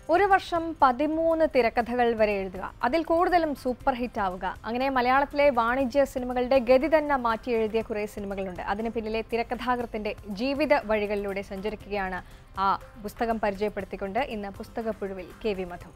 ഒരു വർഷം പതിമൂന്ന് തിരക്കഥകൾ വരെ എഴുതുക അതിൽ കൂടുതലും സൂപ്പർ ഹിറ്റ് ആവുക അങ്ങനെ മലയാളത്തിലെ വാണിജ്യ സിനിമകളുടെ ഗതി തന്നെ മാറ്റി എഴുതിയ കുറേ സിനിമകളുണ്ട് അതിന് പിന്നിലെ തിരക്കഥാകൃത്തിന്റെ ജീവിത വഴികളിലൂടെ സഞ്ചരിക്കുകയാണ് ആ പുസ്തകം പരിചയപ്പെടുത്തിക്കൊണ്ട് ഇന്ന് പുസ്തകപ്പുഴുവിൽ കെ വി മധു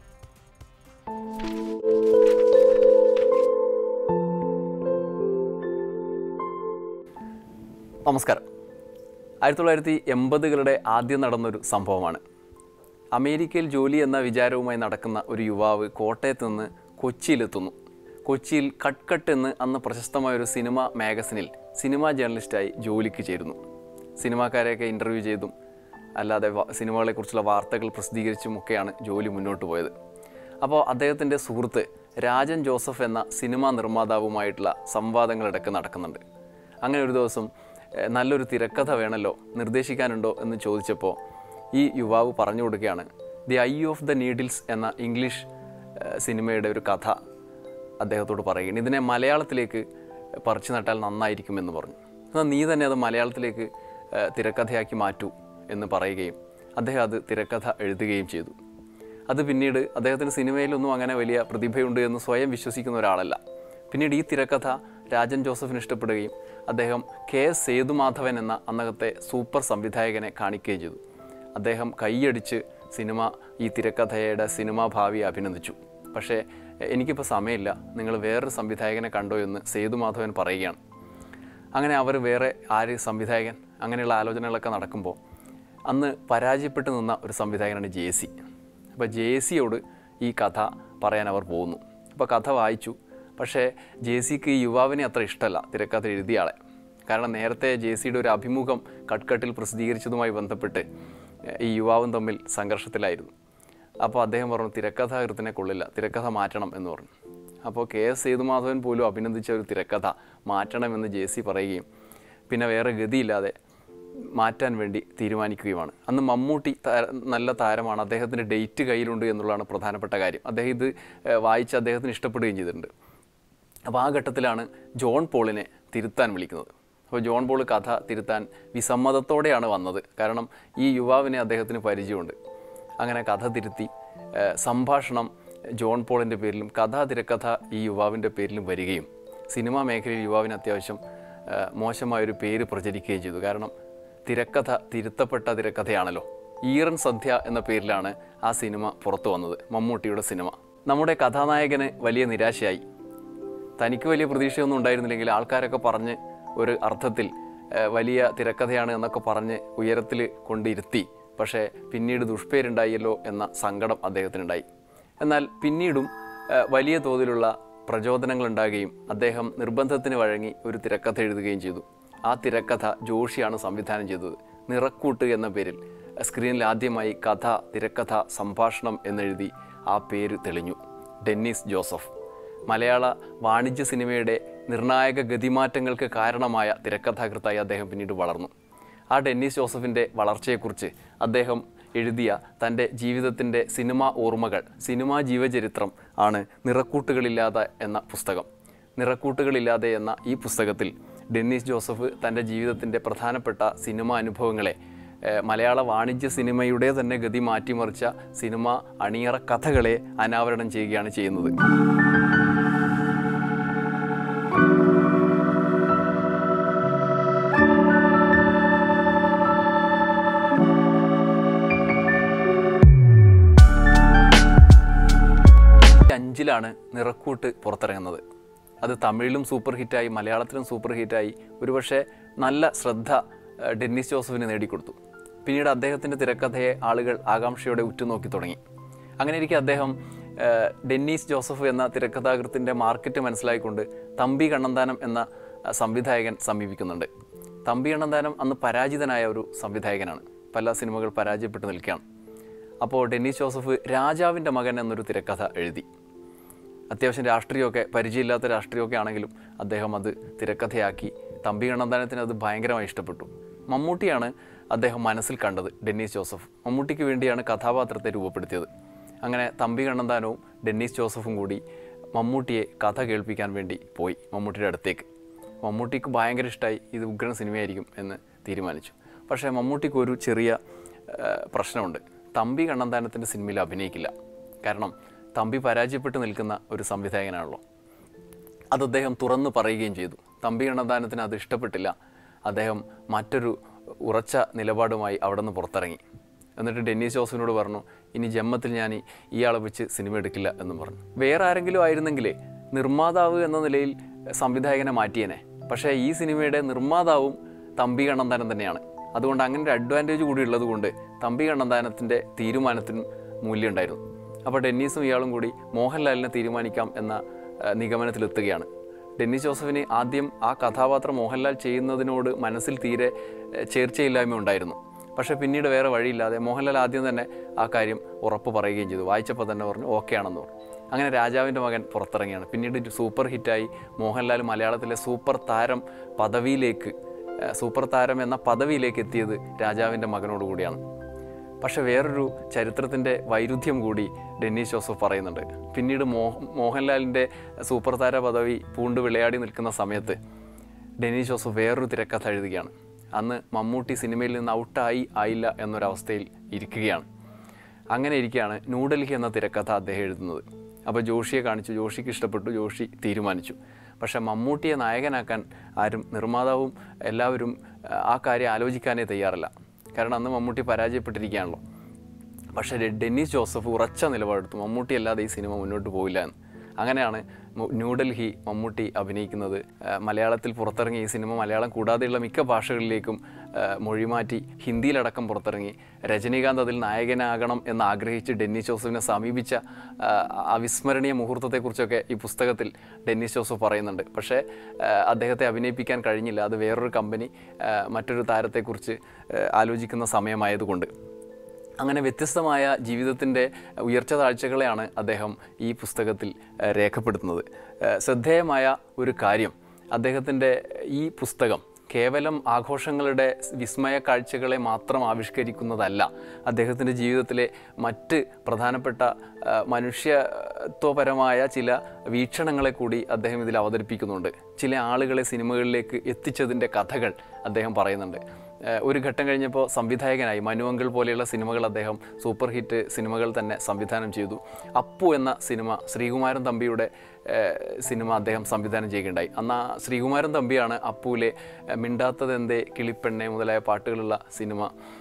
നമസ്കാരം ആയിരത്തി തൊള്ളായിരത്തി എൺപതുകളുടെ ആദ്യം നടന്നൊരു സംഭവമാണ് അമേരിക്കയിൽ ജോലി എന്ന വിചാരവുമായി നടക്കുന്ന ഒരു യുവാവ് കോട്ടയത്ത് നിന്ന് കൊച്ചിയിലെത്തുന്നു കൊച്ചിയിൽ കട്ട് കട്ട് എന്ന് അന്ന് പ്രശസ്തമായ ഒരു സിനിമ മാഗസിനിൽ സിനിമാ ജേർണലിസ്റ്റായി ജോലിക്ക് ചേരുന്നു സിനിമാക്കാരെയൊക്കെ ഇൻ്റർവ്യൂ ചെയ്തും അല്ലാതെ വ- സിനിമകളെക്കുറിച്ചുള്ള വാർത്തകൾ പ്രസിദ്ധീകരിച്ചുമൊക്കെയാണ് ജോലി മുന്നോട്ട് പോയത് അപ്പോൾ അദ്ദേഹത്തിൻ്റെ സുഹൃത്ത് രാജൻ ജോസഫ് എന്ന സിനിമാ നിർമ്മാതാവുമായിട്ടുള്ള സംവാദങ്ങളിടയ്ക്ക് നടക്കുന്നുണ്ട് അങ്ങനെ ഒരു ദിവസം "എഹ്, നല്ലൊരു തിരക്കഥ വേണമല്ലോ നിർദ്ദേശിക്കാനുണ്ടോ എന്ന് ചോദിച്ചപ്പോൾ ഈ യുവാവ് പറഞ്ഞു കൊടുക്കുകയാണ് the eye of the needles എന്ന ഇംഗ്ലീഷ് ഏഹ്, സിനിമയുടെ ഒരു കഥ അദ്ദേഹത്തോട് പറയുകയാണ് ഇതിനെ മലയാളത്തിലേക്ക് പറിച്ചു നട്ടാൽ നന്നായിരിക്കുമെന്ന് പറഞ്ഞു എന്നാൽ നീ തന്നെ അത് മലയാളത്തിലേക്ക് ഏഹ്, തിരക്കഥയാക്കി മാറ്റൂ എന്ന് പറയുകയും അദ്ദേഹം അത് തിരക്കഥ എഴുതുകയും ചെയ്തു അത് പിന്നീട് അദ്ദേഹത്തിന് സിനിമയിലൊന്നും അങ്ങനെ വലിയ പ്രതിഭയുണ്ട് എന്ന് സ്വയം വിശ്വസിക്കുന്ന ഒരാളല്ല പിന്നീട് ഈ തിരക്കഥ രാജൻ ജോസഫിന് ഇഷ്ടപ്പെടുകയും അദ്ദേഹം കെ എസ് സേതുമാധവൻ എന്ന അന്നകത്തെ സൂപ്പർ സംവിധായകനെ കാണിക്കുകയും ചെയ്തു അദ്ദേഹം കൈയടിച്ച് സിനിമ ഈ തിരക്കഥയുടെ സിനിമാ ഭാവി അഭിനന്ദിച്ചു പക്ഷേ എ- എനിക്കിപ്പോൾ സമയമില്ല നിങ്ങൾ വേറൊരു സംവിധായകനെ കണ്ടോ എന്ന് സേതുമാധവൻ പറയുകയാണ് അങ്ങനെ അവർ വേറെ ആര് സംവിധായകൻ അങ്ങനെയുള്ള ആലോചനകളൊക്കെ നടക്കുമ്പോൾ അന്ന് പരാജയപ്പെട്ടു നിന്ന ഒരു സംവിധായകനാണ് ജെ സി അപ്പോൾ ജെ സിയോട് ഈ കഥ പറയാൻ അവർ പോകുന്നു അപ്പോൾ കഥ വായിച്ചു പക്ഷേ ജെ സിക്ക് ഈ യുവാവിനെ അത്ര ഇഷ്ടമല്ല തിരക്കഥ എഴുതിയ ആളെ കാരണം നേരത്തെ ജെ സിയുടെ ഒരു അഭിമുഖം കട്ട്കട്ടിൽ പ്രസിദ്ധീകരിച്ചതുമായി ബന്ധപ്പെട്ട് ഏഹ്, ഈ യുവാവും തമ്മിൽ സംഘർഷത്തിലായിരുന്നു അപ്പോൾ അദ്ദേഹം പറഞ്ഞു തിരക്കഥാകൃത്തിനെ കൊള്ളില്ല തിരക്കഥ മാറ്റണം എന്ന് പറഞ്ഞു അപ്പോൾ കെ എസ് സേതുമാധവൻ പോലും അഭിനന്ദിച്ച ഒരു തിരക്കഥ മാറ്റണമെന്ന് ജെ സി പറയുകയും പിന്നെ വേറെ ഗതിയില്ലാതെ മാറ്റാൻ വേണ്ടി തീരുമാനിക്കുകയുമാണ് അന്ന് മമ്മൂട്ടി താര- നല്ല താരമാണ് അദ്ദേഹത്തിൻ്റെ ഡേറ്റ് കയ്യിലുണ്ട് എന്നുള്ളതാണ് പ്രധാനപ്പെട്ട കാര്യം അദ്ദേഹം ഇത് ഏഹ്, വായിച്ച് അദ്ദേഹത്തിന് ഇഷ്ടപ്പെടുകയും ചെയ്തിട്ടുണ്ട് അപ്പോൾ ആ ഘട്ടത്തിലാണ് ജോൺ പോളിനെ തിരുത്താൻ വിളിക്കുന്നത് അപ്പോൾ ജോൺ പോൾ കഥ തിരുത്താൻ വിസമ്മതത്തോടെയാണ് വന്നത് കാരണം ഈ യുവാവിനെ അദ്ദേഹത്തിന് പരിചയമുണ്ട് അങ്ങനെ കഥ തിരുത്തി ഏഹ്, സംഭാഷണം ജോൺ പോളിൻ്റെ പേരിലും കഥ തിരക്കഥ ഈ യുവാവിൻ്റെ പേരിലും വരികയും സിനിമാ മേഖലയിൽ യുവാവിന് അത്യാവശ്യം ഏഹ്, മോശമായൊരു പേര് പ്രചരിക്കുകയും ചെയ്തു കാരണം തിരക്കഥ തിരുത്തപ്പെട്ട തിരക്കഥയാണല്ലോ ഈറൻ സന്ധ്യ എന്ന പേരിലാണ് ആ സിനിമ പുറത്തു വന്നത് മമ്മൂട്ടിയുടെ സിനിമ നമ്മുടെ കഥാനായകന് വലിയ നിരാശയായി തനിക്ക് വലിയ പ്രതീക്ഷയൊന്നും ഉണ്ടായിരുന്നില്ലെങ്കിൽ ആൾക്കാരൊക്കെ പറഞ്ഞ് ഒരു അർത്ഥത്തിൽ ഏഹ്, വലിയ തിരക്കഥയാണ് എന്നൊക്കെ പറഞ്ഞ് ഉയരത്തിൽ കൊണ്ടിരുത്തി പക്ഷേ പിന്നീട് ദുഷ്പേരുണ്ടായല്ലോ എന്ന സങ്കടം അദ്ദേഹത്തിനുണ്ടായി എന്നാൽ പിന്നീടും ഏഹ്, വലിയ തോതിലുള്ള പ്രചോദനങ്ങൾ ഉണ്ടാകുകയും അദ്ദേഹം നിർബന്ധത്തിന് വഴങ്ങി ഒരു തിരക്കഥ എഴുതുകയും ചെയ്തു ആ തിരക്കഥ ജോഷിയാണ് സംവിധാനം ചെയ്തത് നിറക്കൂട്ട് എന്ന പേരിൽ സ്ക്രീനിൽ ആദ്യമായി കഥ തിരക്കഥ സംഭാഷണം എന്നെഴുതി ആ പേര് തെളിഞ്ഞു ഡെന്നിസ് ജോസഫ് മലയാള വാണിജ്യ സിനിമയുടെ നിർണായക ഗതിമാറ്റങ്ങൾക്ക് കാരണമായ തിരക്കഥാകൃത്തായി അദ്ദേഹം പിന്നീട് വളർന്നു ആ ഡെന്നിസ് ജോസഫിൻ്റെ വളർച്ചയെക്കുറിച്ച് അദ്ദേഹം എഴുതിയ തൻ്റെ ജീവിതത്തിൻ്റെ സിനിമാ ഓർമ്മകൾ സിനിമാ ജീവചരിത്രം ആണ് നിറക്കൂട്ടുകളില്ലാതെ എന്ന പുസ്തകം നിറക്കൂട്ടുകളില്ലാതെ എന്ന ഈ പുസ്തകത്തിൽ ഡെന്നിസ് ജോസഫ് തൻ്റെ ജീവിതത്തിൻ്റെ പ്രധാനപ്പെട്ട സിനിമാ അനുഭവങ്ങളെ ഏഹ്, മലയാള വാണിജ്യ സിനിമയുടെ തന്നെ ഗതി മാറ്റിമറിച്ച സിനിമ അണിയറ കഥകളെ അനാവരണം ചെയ്യുകയാണ് ചെയ്യുന്നത് അഞ്ചിലാണ് നിറക്കൂട്ട് പുറത്തിറങ്ങുന്നത് അത് തമിഴിലും സൂപ്പർ ഹിറ്റായി മലയാളത്തിലും സൂപ്പർ ഹിറ്റായി ഒരുപക്ഷെ നല്ല ശ്രദ്ധ ഏഹ്, ഡെന്നിസ് ജോസഫിന് നേടിക്കൊടുത്തു പിന്നീട് അദ്ദേഹത്തിൻ്റെ തിരക്കഥയെ ആളുകൾ ആകാംക്ഷയോടെ ഉറ്റുനോക്കി തുടങ്ങി അങ്ങനെ ഇരിക്കെ അദ്ദേഹം ഏഹ്, ഡെന്നീസ് ജോസഫ് എന്ന തിരക്കഥാകൃത്തിൻ്റെ മാർക്കറ്റ് മനസ്സിലാക്കിക്കൊണ്ട് തമ്പി കണ്ണന്താനം എന്ന അഹ്, സംവിധായകൻ സമീപിക്കുന്നുണ്ട് തമ്പി കണ്ണന്താനം അന്ന് പരാജിതനായ ഒരു സംവിധായകനാണ് പല സിനിമകൾ പരാജയപ്പെട്ട് നിൽക്കുകയാണ് അപ്പോൾ ഡെന്നിസ് ജോസഫ് രാജാവിൻ്റെ മകൻ എന്നൊരു തിരക്കഥ എഴുതി അത്യാവശ്യം രാഷ്ട്രീയമൊക്കെ പരിചയമില്ലാത്ത രാഷ്ട്രീയമൊക്കെ ആണെങ്കിലും അദ്ദേഹം അത് തിരക്കഥയാക്കി തമ്പി കണ്ണന്താനത്തിന് അത് ഭയങ്കരമായി ഇഷ്ടപ്പെട്ടു മമ്മൂട്ടിയാണ് അദ്ദേഹം മനസ്സിൽ കണ്ടത് ഡെന്നീസ് ജോസഫ് മമ്മൂട്ടിക്ക് വേണ്ടിയാണ് കഥാപാത്രത്തെ രൂപപ്പെടുത്തിയത് അങ്ങനെ തമ്പി കണ്ണന്താനവും ഡെന്നീസ് ജോസഫും കൂടി മമ്മൂട്ടിയെ കഥ കേൾപ്പിക്കാൻ വേണ്ടി പോയി മമ്മൂട്ടിയുടെ അടുത്തേക്ക് മമ്മൂട്ടിക്ക് ഭയങ്കര ഇഷ്ടമായി ഇത് ഉഗ്രൻ സിനിമയായിരിക്കും എന്ന് തീരുമാനിച്ചു പക്ഷേ മമ്മൂട്ടിക്ക് ഒരു ചെറിയ ആ, പ്രശ്നമുണ്ട് തമ്പി കണ്ണന്താനത്തിൻ്റെ സിനിമയിൽ അഭിനയിക്കില്ല കാരണം തമ്പി പരാജയപ്പെട്ട് നിൽക്കുന്ന ഒരു സംവിധായകനാണല്ലോ അത് അദ്ദേഹം തുറന്നു പറയുകയും ചെയ്തു തമ്പി കണ്ണന്താനത്തിന് അത് ഇഷ്ടപ്പെട്ടില്ല അദ്ദേഹം മറ്റൊരു ഉറച്ച നിലപാടുമായി അവിടെ നിന്ന് പുറത്തിറങ്ങി എന്നിട്ട് ഡെന്നീസ് ജോസഫിനോട് പറഞ്ഞു ഇനി ജന്മത്തിൽ ഞാൻ ഈ- ഇയാളെ വെച്ച് സിനിമ എടുക്കില്ല എന്നും പറഞ്ഞു വേറെ ആരെങ്കിലും ആയിരുന്നെങ്കിലേ നിർമ്മാതാവ് എന്ന നിലയിൽ സംവിധായകനെ മാറ്റിയേനെ പക്ഷേ ഈ സിനിമയുടെ നിർമ്മാതാവും തമ്പി കണ്ണന്താനം തന്നെയാണ് അതുകൊണ്ട് അങ്ങനെ ഒരു അഡ്വാൻറ്റേജ് കൂടി ഉള്ളത് കൊണ്ട് തമ്പി കണ്ണന്താനത്തിൻ്റെ തീരുമാനത്തിനും മൂല്യമുണ്ടായിരുന്നു അപ്പോൾ ഡെന്നീസും ഇയാളും കൂടി മോഹൻലാലിനെ തീരുമാനിക്കാം എന്ന ആ, നിഗമനത്തിലെത്തുകയാണ് ഡെന്നിസ് ജോസഫിന് ആദ്യം ആ കഥാപാത്രം മോഹൻലാൽ ചെയ്യുന്നതിനോട് മനസ്സിൽ തീരെ ആ, ചേർച്ചയില്ലായ്മ ഉണ്ടായിരുന്നു പക്ഷേ പിന്നീട് വേറെ വഴിയില്ലാതെ മോഹൻലാൽ ആദ്യം തന്നെ ആ കാര്യം ഉറപ്പ് പറയുകയും ചെയ്തു വായിച്ചപ്പോൾ തന്നെ പറഞ്ഞു ഓക്കെ ആണെന്ന് പറഞ്ഞു അങ്ങനെ രാജാവിൻ്റെ മകൻ പുറത്തിറങ്ങിയാണ് പിന്നീട് ഒരു സൂപ്പർ ഹിറ്റായി മോഹൻലാൽ മലയാളത്തിലെ സൂപ്പർ താരം പദവിയിലേക്ക് ആ, സൂപ്പർ താരം എന്ന പദവിയിലേക്ക് എത്തിയത് രാജാവിൻ്റെ മകനോടുകൂടിയാണ് പക്ഷെ വേറൊരു ചരിത്രത്തിൻ്റെ വൈരുദ്ധ്യം കൂടി ഡെന്നീസ് ജോസഫ് പറയുന്നുണ്ട് പിന്നീട് മോഹ മോഹൻലാലിൻ്റെ സൂപ്പർ താര പദവി പൂണ്ട് വിളയാടി നിൽക്കുന്ന സമയത്ത് ഡെന്നീസ് ജോസഫ് വേറൊരു തിരക്കഥ എഴുതുകയാണ് അന്ന് മമ്മൂട്ടി സിനിമയിൽ നിന്ന് ഔട്ടായി ആയില്ല എന്നൊരവസ്ഥയിൽ ഇരിക്കുകയാണ് അങ്ങനെ ഇരിക്കുകയാണ് ന്യൂഡൽഹി എന്ന തിരക്കഥ അദ്ദേഹം എഴുതുന്നത് അപ്പോൾ ജോഷിയെ കാണിച്ചു ജോഷിക്ക് ഇഷ്ടപ്പെട്ടു ജോഷി തീരുമാനിച്ചു പക്ഷേ മമ്മൂട്ടിയെ നായകനാക്കാൻ ആരും നിർമ്മാതാവും എല്ലാവരും ആ, ആ കാര്യം ആലോചിക്കാനേ തയ്യാറല്ല കാരണം അന്ന് മമ്മൂട്ടി പരാജയപ്പെട്ടിരിക്കുകയാണല്ലോ പക്ഷേ ഡെ- ഡെന്നിസ് ജോസഫ് ഉറച്ച നിലപാടെടുത്തു മമ്മൂട്ടി അല്ലാതെ ഈ സിനിമ മുന്നോട്ട് പോയില്ല എന്ന് അങ്ങനെയാണ് മു- ന്യൂഡൽഹി മമ്മൂട്ടി അഭിനയിക്കുന്നത് ആ, മലയാളത്തിൽ പുറത്തിറങ്ങിയ ഈ സിനിമ മലയാളം കൂടാതെയുള്ള മിക്ക ഭാഷകളിലേക്കും ആ, മൊഴിമാറ്റി ഹിന്ദിയിലടക്കം പുറത്തിറങ്ങി രജനീകാന്ത് അതിൽ നായകനാകണം എന്ന് ആഗ്രഹിച്ച് ഡെന്നിസ് ജോസഫിനെ സമീപിച്ച ആ, അവിസ്മരണീയ മുഹൂർത്തത്തെക്കുറിച്ചൊക്കെ ഈ പുസ്തകത്തിൽ ഡെന്നിസ് ജോസഫ് പറയുന്നുണ്ട് പക്ഷേ ആ, അദ്ദേഹത്തെ അഭിനയിപ്പിക്കാൻ കഴിഞ്ഞില്ല അത് വേറൊരു കമ്പനി ആ, മറ്റൊരു താരത്തെക്കുറിച്ച് ആ, ആലോചിക്കുന്ന സമയമായതുകൊണ്ട് അങ്ങനെ വ്യത്യസ്തമായ ജീവിതത്തിൻ്റെ ഉയർച്ച താഴ്ചകളെയാണ് അദ്ദേഹം ഈ പുസ്തകത്തിൽ ഏഹ്, രേഖപ്പെടുത്തുന്നത് ഏഹ്, ശ്രദ്ധേയമായ ഒരു കാര്യം അദ്ദേഹത്തിൻ്റെ ഈ പുസ്തകം കേവലം ആഘോഷങ്ങളുടെ വിസ്മയ കാഴ്ചകളെ മാത്രം ആവിഷ്കരിക്കുന്നതല്ല അദ്ദേഹത്തിൻ്റെ ജീവിതത്തിലെ മറ്റ് പ്രധാനപ്പെട്ട ഏഹ്, മനുഷ്യത്വപരമായ ചില വീക്ഷണങ്ങളെ കൂടി അദ്ദേഹം ഇതിൽ അവതരിപ്പിക്കുന്നുണ്ട് ചില ആളുകളെ സിനിമകളിലേക്ക് എത്തിച്ചതിൻ്റെ കഥകൾ അദ്ദേഹം പറയുന്നുണ്ട് ഏഹ് ഒരു ഘട്ടം കഴിഞ്ഞപ്പോൾ സംവിധായകനായി മനുവങ്കിൾ പോലെയുള്ള സിനിമകൾ അദ്ദേഹം സൂപ്പർ ഹിറ്റ് സിനിമകൾ തന്നെ സംവിധാനം ചെയ്തു അപ്പു എന്ന സിനിമ ശ്രീകുമാരൻ തമ്പിയുടെ ഏഹ് സിനിമ അദ്ദേഹം സംവിധാനം ചെയ്യുകയുണ്ടായി അന്ന് ആ ശ്രീകുമാരൻ തമ്പിയാണ് അപ്പുവിലെ ഏഹ് മിണ്ടാത്തതെന്തേ കിളിപ്പെണ്ണെ മുതലായ പാട്ടുകളുള്ള സിനിമ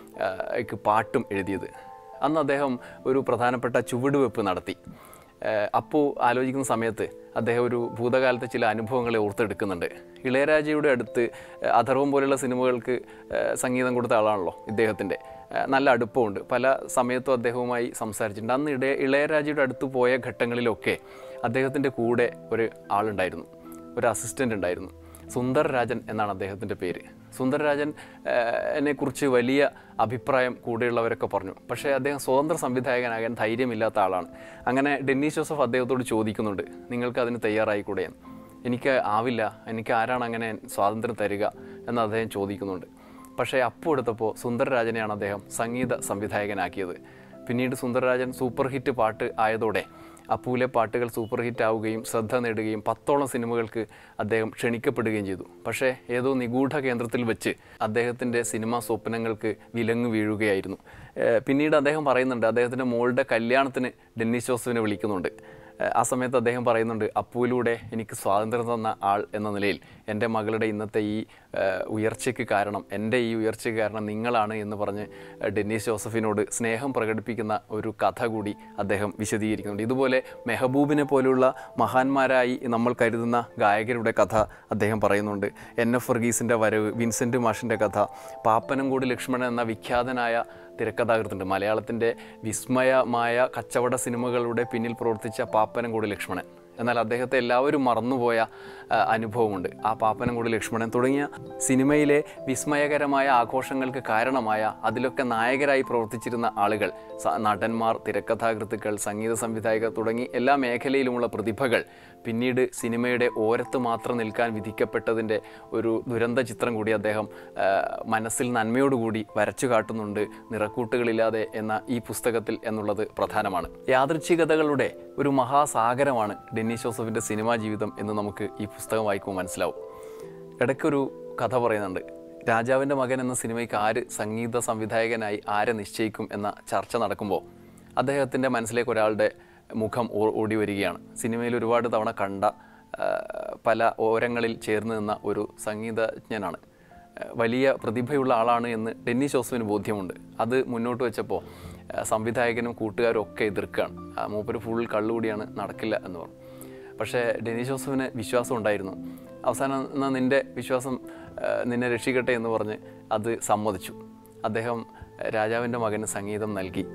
ഏഹ് ക്ക് പാട്ടും എഴുതിയത് അന്ന് അദ്ദേഹം ഒരു പ്രധാനപ്പെട്ട ചുവടുവെപ്പ് നടത്തി ഏഹ് അപ്പു ആലോചിക്കുന്ന സമയത്ത് അദ്ദേഹം ഒരു ഭൂതകാലത്തെ ചില അനുഭവങ്ങളെ ഓർത്തെടുക്കുന്നുണ്ട് ഇളയരാജയുടെ അടുത്ത് ഏഹ് അഥർവം പോലെയുള്ള സിനിമകൾക്ക് ഏഹ് സംഗീതം കൊടുത്ത ആളാണല്ലോ ഇദ്ദേഹത്തിൻ്റെ ഏഹ് നല്ല അടുപ്പമുണ്ട് പല സമയത്തും അദ്ദേഹവുമായി സംസാരിച്ചിട്ടുണ്ട് അന്ന് ഇടയ ഇളയരാജയുടെ അടുത്ത് പോയ ഘട്ടങ്ങളിലൊക്കെ അദ്ദേഹത്തിൻ്റെ കൂടെ ഒരു ആളുണ്ടായിരുന്നു ഒരു അസിസ്റ്റൻ്റ് ഉണ്ടായിരുന്നു സുന്ദർ രാജൻ എന്നാണ് അദ്ദേഹത്തിൻ്റെ പേര് സുന്ദർ രാജൻ എന്നെ കുറിച്ച് വലിയ അഭിപ്രായം കൂടെയുള്ളവരൊക്കെ പറഞ്ഞു പക്ഷേ അദ്ദേഹം സ്വതന്ത്ര സംവിധായകനാകാൻ ധൈര്യമില്ലാത്ത ആളാണ് അങ്ങനെ ഡെന്നീസ് ജോസഫ് അദ്ദേഹത്തോട് ചോദിക്കുന്നുണ്ട് നിങ്ങൾക്ക് അതിന് തയ്യാറായിക്കൂടെ എന്ന് എനിക്ക് ആവില്ല എനിക്ക് ആരാണ് അങ്ങനെ സ്വാതന്ത്ര്യം തരിക എന്ന് അദ്ദേഹം ചോദിക്കുന്നുണ്ട് പക്ഷേ അപ്പോൾ എടുത്തപ്പോൾ സുന്ദരരാജനെയാണ് അദ്ദേഹം സംഗീത സംവിധായകനാക്കിയത് പിന്നീട് സുന്ദരരാജൻ സൂപ്പർ ഹിറ്റ് പാട്ട് ആയതോടെ അപ്പൂലെ പാട്ടുകൾ സൂപ്പർ ഹിറ്റ് ആവുകയും ശ്രദ്ധ നേടുകയും പത്തോളം സിനിമകൾക്ക് അദ്ദേഹം ക്ഷണിക്കപ്പെടുകയും ചെയ്തു പക്ഷേ ഏതോ നിഗൂഢ കേന്ദ്രത്തിൽ വെച്ച് അദ്ദേഹത്തിൻ്റെ സിനിമാ സ്വപ്നങ്ങൾക്ക് വിലങ്ങ് വീഴുകയായിരുന്നു ഏഹ് പിന്നീട് അദ്ദേഹം പറയുന്നുണ്ട് അദ്ദേഹത്തിൻ്റെ മോളുടെ കല്യാണത്തിന് ഡെന്നിസ് ജോസഫിനെ വിളിക്കുന്നുണ്ട് ഏഹ് ആ സമയത്ത് അദ്ദേഹം പറയുന്നുണ്ട് അപ്പുവിലൂടെ എനിക്ക് സ്വാതന്ത്ര്യം തന്ന ആൾ എന്ന നിലയിൽ എൻ്റെ മകളുടെ ഇന്നത്തെ ഈ ഏഹ് ഉയർച്ചയ്ക്ക് കാരണം എൻ്റെ ഈ ഉയർച്ചയ്ക്ക് കാരണം നിങ്ങളാണ് എന്ന് പറഞ്ഞ് ഏഹ് ഡെന്നീസ് ജോസഫിനോട് സ്നേഹം പ്രകടിപ്പിക്കുന്ന ഒരു കഥ കൂടി അദ്ദേഹം വിശദീകരിക്കുന്നുണ്ട് ഇതുപോലെ മെഹബൂബിനെ പോലുള്ള മഹാന്മാരായി നമ്മൾ കരുതുന്ന ഗായകരുടെ കഥ അദ്ദേഹം പറയുന്നുണ്ട് എൻ എഫ് വർഗീസിൻ്റെ വരവ് വിൻസെൻ്റ് മാഷിൻ്റെ കഥ പാപ്പനംകൂടി ലക്ഷ്മണൻ എന്ന വിഖ്യാതനായ തിരക്കഥാകൃത്തുണ്ട് മലയാളത്തിൻ്റെ വിസ്മയമായ കച്ചവട സിനിമകളുടെ പിന്നിൽ പ്രവർത്തിച്ച പാപ്പനംകൂടി ലക്ഷ്മണൻ എന്നാൽ അദ്ദേഹത്തെ എല്ലാവരും മറന്നുപോയ ആ, അനുഭവമുണ്ട് ആ പാപ്പനംകൂടി ലക്ഷ്മണൻ തുടങ്ങിയ സിനിമയിലെ വിസ്മയകരമായ ആഘോഷങ്ങൾക്ക് കാരണമായ അതിലൊക്കെ നായകരായി പ്രവർത്തിച്ചിരുന്ന ആളുകൾ സ- നടന്മാർ തിരക്കഥാകൃത്തുക്കൾ സംഗീത സംവിധായകർ തുടങ്ങി എല്ലാ മേഖലയിലുമുള്ള പ്രതിഭകൾ പിന്നീട് സിനിമയുടെ ഓരത്ത് മാത്രം നിൽക്കാൻ വിധിക്കപ്പെട്ടതിൻ്റെ ഒരു ദുരന്ത ചിത്രം കൂടി അദ്ദേഹം ആ, മനസ്സിൽ നന്മയോടുകൂടി വരച്ചു കാട്ടുന്നുണ്ട് നിറക്കൂട്ടുകളില്ലാതെ എന്ന ഈ പുസ്തകത്തിൽ എന്നുള്ളത് പ്രധാനമാണ് യാദൃച്ഛികതകളുടെ ഒരു മഹാസാഗരമാണ് ഡെന്നിസ് ജോസഫിൻ്റെ സിനിമാ ജീവിതം എന്ന് നമുക്ക് ഈ പുസ്തകം വായിക്കുമ്പോൾ മനസ്സിലാവും ഇടയ്ക്കൊരു കഥ പറയുന്നുണ്ട് രാജാവിൻ്റെ മകൻ എന്ന സിനിമയ്ക്ക് ആര് സംഗീത സംവിധായകനായി ആരെ നിശ്ചയിക്കും എന്ന ചർച്ച നടക്കുമ്പോൾ അദ്ദേഹത്തിൻ്റെ മനസ്സിലേക്ക് ഒരാളുടെ മുഖം ഓ- ഓടി വരികയാണ് സിനിമയിൽ ഒരുപാട് തവണ കണ്ട ആ, പല ഓരങ്ങളിൽ ചേർന്ന് നിന്ന ഒരു സംഗീതജ്ഞനാണ് ആ, വലിയ പ്രതിഭയുള്ള ആളാണ് എന്ന് ഡെന്നി ജോസഫിന് ബോധ്യമുണ്ട് അത് മുന്നോട്ട് വെച്ചപ്പോൾ ആ, സംവിധായകനും കൂട്ടുകാരും ഒക്കെ എതിർക്കുകയാണ് ആ, മൂപ്പര് ഫുൾ കള്ളുകൂടിയാണ് നടക്കില്ല എന്ന് പറഞ്ഞു പക്ഷേ ഡെനി ജോസഫിന് വിശ്വാസം ഉണ്ടായിരുന്നു അവസാനം എന്നാൽ നിൻ്റെ വിശ്വാസം ആ, നിന്നെ രക്ഷിക്കട്ടെ എന്ന് പറഞ്ഞ് അത് സമ്മതിച്ചു അദ്ദേഹം രാജാവിൻ്റെ മകന് സംഗീതം നൽകി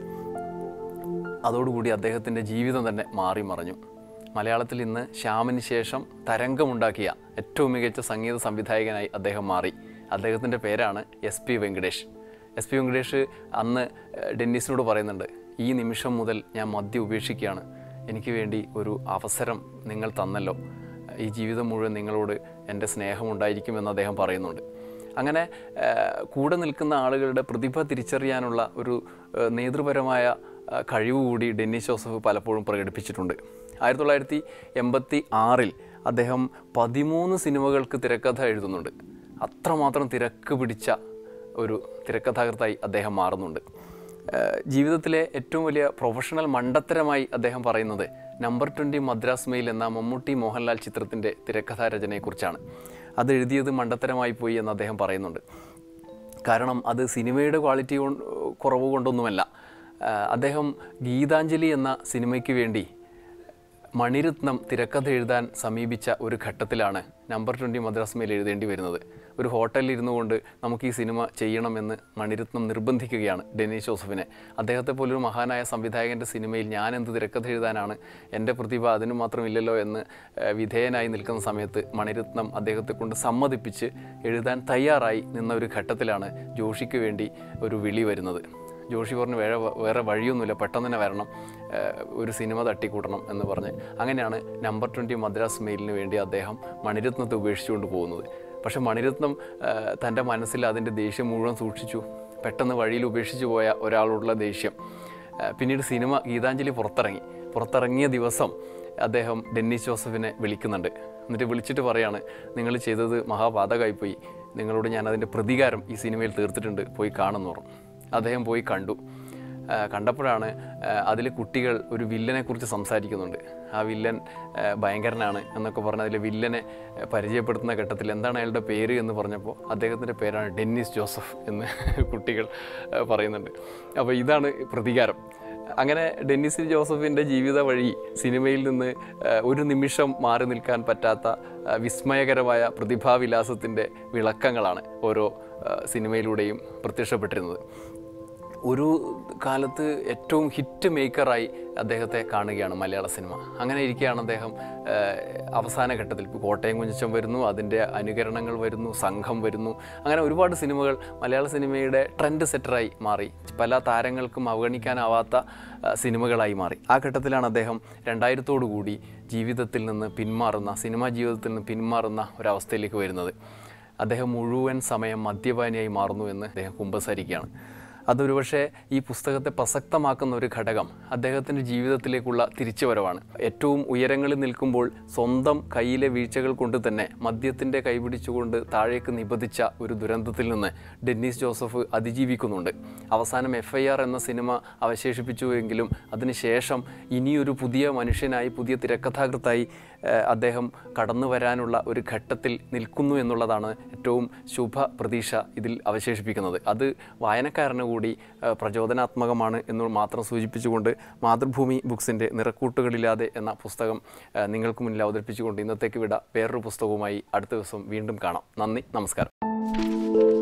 അതോടുകൂടി അദ്ദേഹത്തിൻ്റെ ജീവിതം തന്നെ മാറി മറഞ്ഞു മലയാളത്തിൽ ഇന്ന് ശ്യാമിന് ശേഷം തരംഗമുണ്ടാക്കിയ ഏറ്റവും മികച്ച സംഗീത സംവിധായകനായി അദ്ദേഹം മാറി അദ്ദേഹത്തിൻ്റെ പേരാണ് S P Venkatesh S P Venkatesh അന്ന് ഏഹ്, ഡെന്നിസിനോട് പറയുന്നുണ്ട് ഈ നിമിഷം മുതൽ ഞാൻ മദ്യം ഉപേക്ഷിക്കുകയാണ് എനിക്ക് വേണ്ടി ഒരു അവസരം നിങ്ങൾ തന്നല്ലോ ഈ ജീവിതം മുഴുവൻ നിങ്ങളോട് എൻ്റെ സ്നേഹമുണ്ടായിരിക്കുമെന്ന് അദ്ദേഹം പറയുന്നുണ്ട് അങ്ങനെ ഏഹ്, കൂടെ നിൽക്കുന്ന ആളുകളുടെ പ്രതിഭ തിരിച്ചറിയാനുള്ള ഒരു ഏഹ്, നേതൃപരമായ ഏഹ്, കഴിവ് കൂടി ഡെന്നി ജോസഫ് പലപ്പോഴും പ്രകടിപ്പിച്ചിട്ടുണ്ട് ആയിരത്തി തൊള്ളായിരത്തി എൺപത്തി ആറിൽ അദ്ദേഹം പതിമൂന്ന് സിനിമകൾക്ക് തിരക്കഥ എഴുതുന്നുണ്ട് അത്രമാത്രം തിരക്ക് പിടിച്ച ഒരു തിരക്കഥാകൃത്തായി അദ്ദേഹം മാറുന്നുണ്ട് ഏഹ് ജീവിതത്തിലെ ഏറ്റവും വലിയ പ്രൊഫഷണൽ മണ്ടത്തരമായി അദ്ദേഹം പറയുന്നത് നമ്പർ ട്വൻറ്റി മദ്രാസ് മെയിൽ എന്ന മമ്മൂട്ടി മോഹൻലാൽ ചിത്രത്തിൻ്റെ തിരക്കഥാ രചനയെക്കുറിച്ചാണ് അത് എഴുതിയത് മണ്ടത്തരമായി പോയി എന്ന് അദ്ദേഹം പറയുന്നുണ്ട് കാരണം അത് സിനിമയുടെ ക്വാളിറ്റി കൊണ്ട് കുറവ് കൊണ്ടൊന്നുമല്ല ഏഹ് അദ്ദേഹം ഗീതാഞ്ജലി എന്ന സിനിമയ്ക്ക് വേണ്ടി മണിരത്നം തിരക്കഥ എഴുതാൻ സമീപിച്ച ഒരു ഘട്ടത്തിലാണ് നമ്പർ ട്വൻറ്റി മദ്രാസ് മേൽ എഴുതേണ്ടി വരുന്നത് ഒരു ഹോട്ടലിൽ ഇരുന്നു കൊണ്ട് നമുക്ക് ഈ സിനിമ ചെയ്യണമെന്ന് മണിരത്നം നിർബന്ധിക്കുകയാണ് ഡെനീസ് ജോസഫിനെ അദ്ദേഹത്തെ പോലൊരു മഹാനായ സംവിധായകൻ്റെ സിനിമയിൽ ഞാൻ എന്ത് തിരക്കഥ എഴുതാനാണ് എൻ്റെ പ്രതിഭ അതിനു മാത്രമില്ലല്ലോ എന്ന് ഏഹ്, വിധേയനായി നിൽക്കുന്ന സമയത്ത് മണിരത്നം അദ്ദേഹത്തെ കൊണ്ട് സമ്മതിപ്പിച്ച് എഴുതാൻ തയ്യാറായി നിന്ന ഒരു ഘട്ടത്തിലാണ് ജോഷിക്ക് വേണ്ടി ഒരു വിളി വരുന്നത് ജോഷി പറഞ്ഞു വേറെ വേറെ വഴിയൊന്നുമില്ല പെട്ടെന്ന് തന്നെ വരണം ഏഹ് ഒരു സിനിമ തട്ടിക്കൂട്ടണം എന്ന് പറഞ്ഞ് അങ്ങനെയാണ് നമ്പർ ട്വൻറ്റി മദ്രാസ് മെയിലിന് വേണ്ടി അദ്ദേഹം മണിരത്നത്തെ ഉപേക്ഷിച്ചുകൊണ്ട് പോകുന്നത് പക്ഷേ മണിരത്നം ഏഹ് തൻ്റെ മനസ്സിൽ അതിൻ്റെ ദേഷ്യം മുഴുവൻ സൂക്ഷിച്ചു പെട്ടെന്ന് വഴിയിൽ ഉപേക്ഷിച്ചു പോയ ഒരാളോടുള്ള ദേഷ്യം ഏഹ് പിന്നീട് സിനിമ ഗീതാഞ്ജലി പുറത്തിറങ്ങി പുറത്തിറങ്ങിയ ദിവസം അദ്ദേഹം ഡെന്നിസ് ജോസഫിനെ വിളിക്കുന്നുണ്ട് എന്നിട്ട് വിളിച്ചിട്ട് പറയാണ് നിങ്ങൾ ചെയ്തത് മഹാപാതകമായിപ്പോയി നിങ്ങളോട് ഞാൻ അതിൻ്റെ പ്രതികാരം ഈ സിനിമയിൽ തീർത്തിട്ടുണ്ട് പോയി കാണുന്നു പറഞ്ഞു അദ്ദേഹം പോയി കണ്ടു ആ, കണ്ടപ്പോഴാണ് അതിൽ കുട്ടികൾ ഒരു വില്ലനെ കുറിച്ച് സംസാരിക്കുന്നുണ്ട് ആ വില്ലൻ ആ, ഭയങ്കരനാണ് എന്നൊക്കെ പറഞ്ഞ് അതിലെ വില്ലനെ ആ, പരിചയപ്പെടുത്തുന്ന ഘട്ടത്തിൽ എന്താണ് അയാളുടെ പേര് എന്ന് പറഞ്ഞപ്പോൾ അദ്ദേഹത്തിൻ്റെ പേരാണ് ഡെന്നിസ് ജോസഫ് എന്ന് കുട്ടികൾ ആ, പറയുന്നുണ്ട് അപ്പോൾ ഇതാണ് പ്രതികാരം അങ്ങനെ ഡെന്നിസ് ജോസഫിൻ്റെ ജീവിത വഴി സിനിമയിൽ നിന്ന് ആ, ഒരു നിമിഷം മാറി നിൽക്കാൻ പറ്റാത്ത ആ, വിസ്മയകരമായ പ്രതിഭാവിലാസത്തിൻ്റെ വിളക്കങ്ങളാണ് ഓരോ ആ, സിനിമയിലൂടെയും പ്രത്യക്ഷപ്പെട്ടിരുന്നത് ഒരു കാലത്ത് ഏറ്റവും ഹിറ്റ് മേക്കറായി അദ്ദേഹത്തെ കാണുകയാണ് മലയാള സിനിമ അങ്ങനെ ഇരിക്കുകയാണ് അദ്ദേഹം ഏഹ്, അവസാന ഘട്ടത്തിൽ ഇപ്പോൾ കോട്ടയം കുഞ്ഞച്ചൻ വരുന്നു അതിൻ്റെ അനുകരണങ്ങൾ വരുന്നു സംഘം വരുന്നു അങ്ങനെ ഒരുപാട് സിനിമകൾ മലയാള സിനിമയുടെ ട്രെൻഡ് സെറ്ററായി മാറി പല താരങ്ങൾക്കും അവഗണിക്കാനാവാത്ത ആ, സിനിമകളായി മാറി ആ ഘട്ടത്തിലാണ് അദ്ദേഹം രണ്ടായിരത്തോടു കൂടി ജീവിതത്തിൽ നിന്ന് പിന്മാറുന്ന സിനിമാ ജീവിതത്തിൽ നിന്ന് പിന്മാറുന്ന ഒരവസ്ഥയിലേക്ക് വരുന്നത് അദ്ദേഹം മുഴുവൻ സമയം മദ്യപാനിയായി മാറുന്നു എന്ന് അദ്ദേഹം കുമ്പസരിക്കുകയാണ് അതൊരുപക്ഷെ ഈ പുസ്തകത്തെ പ്രസക്തമാക്കുന്ന ഒരു ഘടകം അദ്ദേഹത്തിൻ്റെ ജീവിതത്തിലേക്കുള്ള തിരിച്ചുവരവാണ് ഏറ്റവും ഉയരങ്ങളിൽ നിൽക്കുമ്പോൾ സ്വന്തം കയ്യിലെ വീഴ്ചകൾ കൊണ്ട് തന്നെ മദ്യത്തിൻ്റെ കൈപിടിച്ചുകൊണ്ട് താഴേക്ക് നിബന്ധിച്ച ഒരു ദുരന്തത്തിൽ നിന്ന് ഡെന്നീസ് ജോസഫ് അതിജീവിക്കുന്നുണ്ട് അവസാനം എഫ് ഐ ആർ എന്ന സിനിമ അവശേഷിപ്പിച്ചുവെങ്കിലും അതിനുശേഷം ഇനിയൊരു പുതിയ മനുഷ്യനായി പുതിയ തിരക്കഥാകൃത്തായി ഏഹ്, അദ്ദേഹം കടന്നു വരാനുള്ള ഒരു ഘട്ടത്തിൽ നിൽക്കുന്നു എന്നുള്ളതാണ് ഏറ്റവും ശുഭ പ്രതീക്ഷ ഇതിൽ അവശേഷിപ്പിക്കുന്നത് അത് വായനക്കാരന് കൂടി ഏഹ്, പ്രചോദനാത്മകമാണ് എന്ന് മാത്രം സൂചിപ്പിച്ചുകൊണ്ട് മാതൃഭൂമി ബുക്സിൻ്റെ നിറക്കൂട്ടുകളില്ലാതെ എന്ന പുസ്തകം ഏഹ്, നിങ്ങൾക്ക് മുന്നിൽ അവതരിപ്പിച്ചുകൊണ്ട് ഇന്നത്തേക്ക് വിട വേറൊരു പുസ്തകവുമായി അടുത്ത ദിവസം വീണ്ടും കാണാം നന്ദി നമസ്കാരം